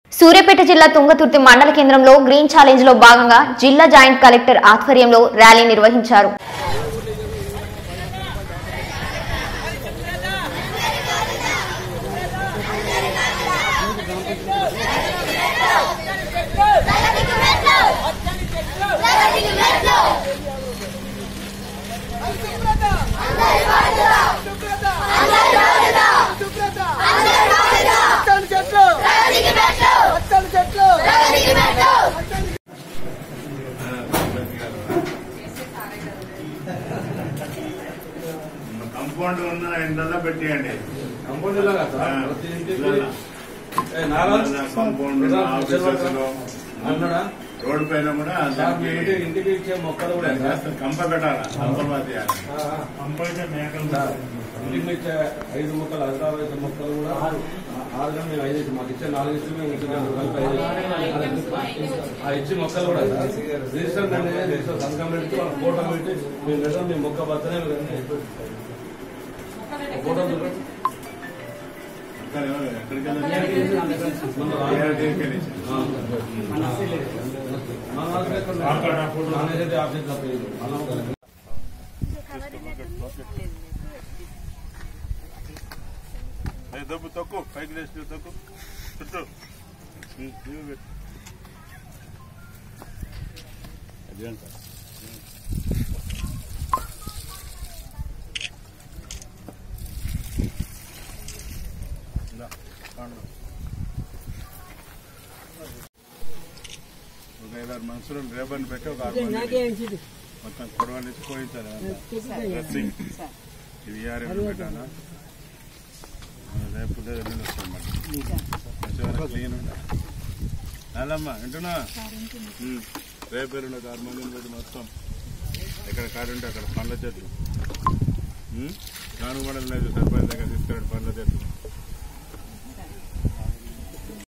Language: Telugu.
సూర్యాపేట జిల్లా తుంగతుర్తి మండల కేంద్రంలో గ్రీన్ ఛాలెంజ్ లో భాగంగా జిల్లా జాయింట్ కలెక్టర్ ఆధ్వర్యంలో ర్యాలీ నిర్వహించారు పచ్చని చెట్లు పచ్చని చెట్లు కంపౌండ్ ఉన్న ఇంట్లో పెట్టేయండి కంపౌండ్ ఇలాగా సార్ ప్రతి ఇంటికి ఇలాగా. ఏ, నారాజ్ కంపౌండ్ సార్, ఆఫీసెస్ లో అన్నాడా రోడ్డు పైన కూడా సార్ మీ దానికి ఇంటి ఇంటికి ఇచ్చే మొక్కలు కూడా దానికి సార్ కాస్త కంప పెట్టాలి కంప తీయాలి ఆ, ఆ. సార్, ఇంటికి ఇచ్చే ఐదు మొక్కలు హైదరాబాద్ ఇచ్చే మొక్కలు కూడా ఆరు గంటలు మేము ఐదు ఇచ్చి మాకు ఇచ్చే నాలుగు ఇచ్చి మేము ఇచ్చిన కలిపి ఐదు ఇచ్చి. ఆ ఇచ్చి మొక్కలు కూడా సార్ రిజిస్టర్ కంటే రిజిస్టర్ సంతకం పెట్టి వాళ్ళ ఫోటో పెట్టి మేము లేదా మీ మొక్క బద్దనే ఫోటో చూడండి. అక్కడ ఎక్కడికి వెళ్ళాలి? ముందు ఏ రావాలి. ఆర్టీకి వెళ్ళి. ఆ. మన వాళ్ళకి ఎక్కడ నానేది ఆఫీస్ తప్పలేదు అలా ఒక- ఏ, దబ్బు తక్కువ పైకి లేచి తక్కువ చుట్టూ ఉమ్, ఇవి పెట్టు. అది ఏంట? ఇందా, పండు. ఒక ఐదారు మనుషులు రేపని పెట్టి ఒక ఆరు మంది మొత్తం కొడవలు ఇచ్చి పోయించారు డ్రెస్సింగ్ ఇది ఆర్ఎం పెట్టానా రేపు ఎల్లుండి వస్తాం మళ్ళీ మంచిగా క్లీన్ అల్లమ్మా వింటున్నా ఉమ్. రేపు ఎల్లుండి ఒక ఆరు మందిని పెట్టి మొత్తం ఎక్కడ కాడు ఉంటే అక్కడ పండ్ల చెట్లు కాను కూడా లేదు సర్పంచ్ దగ్గర తీసుకెళ్ళి పండ్ల చెట్లు